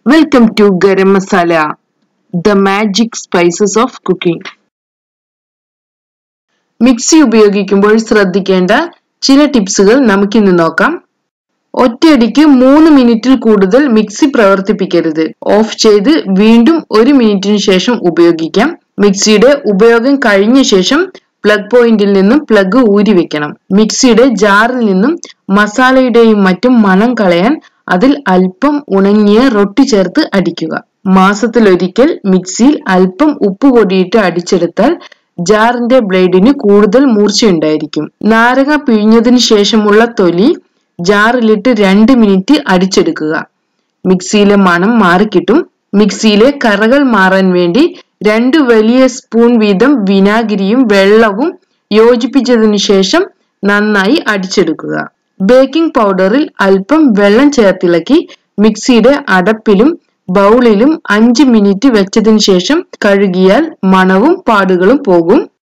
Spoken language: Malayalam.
welcome to garam masala the magic spices of cooking mixie ഉപയോഗിക്കുമ്പോൾ ശ്രദ്ധിക്കേണ്ട ചില ടിപ്സുകൾ നമുക്കിന്ന് നോക്കാം ഒറ്റയടിക്ക് മൂന്ന് മിനിറ്റിൽ കൂടുതൽ മിക്സി പ്രവർത്തിപ്പിക്കരുത് ഓഫ് ചെയ്ത് വീണ്ടും ഒരു മിനിറ്റിന് ശേഷം ഉപയോഗിക്കാം മിക്സിയുടെ ഉപയോഗം കഴിഞ്ഞ ശേഷം പ്ലഗ് പോയിന്റിൽ നിന്നും പ്ലഗ് ഊരി വെക്കണം മിക്സിയുടെ ജാറിൽ നിന്നും മസാലയുടെയും മറ്റും മണം കളയാൻ അതിൽ അല്പം ഉണങ്ങിയ റൊട്ടി ചേർത്ത് അടിക്കുക മാസത്തിലൊരിക്കൽ മിക്സിയിൽ അല്പം ഉപ്പ് പൊടിയിട്ട് അടിച്ചെടുത്താൽ ജാറിന്റെ ബ്ലേഡിന് കൂടുതൽ മൂർച്ചയുണ്ടായിരിക്കും നാരങ്ങ പിഴിഞ്ഞതിന് ശേഷമുള്ള തൊലി ജാറിലിട്ട് രണ്ട് മിനിറ്റ് അടിച്ചെടുക്കുക മിക്സിയിലെ മണം മാറിക്കിട്ടും മിക്സിയിലെ കറകൾ മാറാൻ വേണ്ടി രണ്ട് വലിയ സ്പൂൺ വീതം വിനാഗിരിയും വെള്ളവും യോജിപ്പിച്ചതിനു ശേഷം നന്നായി അടിച്ചെടുക്കുക ബേക്കിംഗ് പൗഡറിൽ അല്പം വെള്ളം ചേർത്തിളക്കി മിക്സിയുടെ അടപ്പിലും ബൗളിലും അഞ്ച് മിനിറ്റ് വെച്ചതിന് ശേഷം കഴുകിയാൽ മണവും പാടുകളും പോകും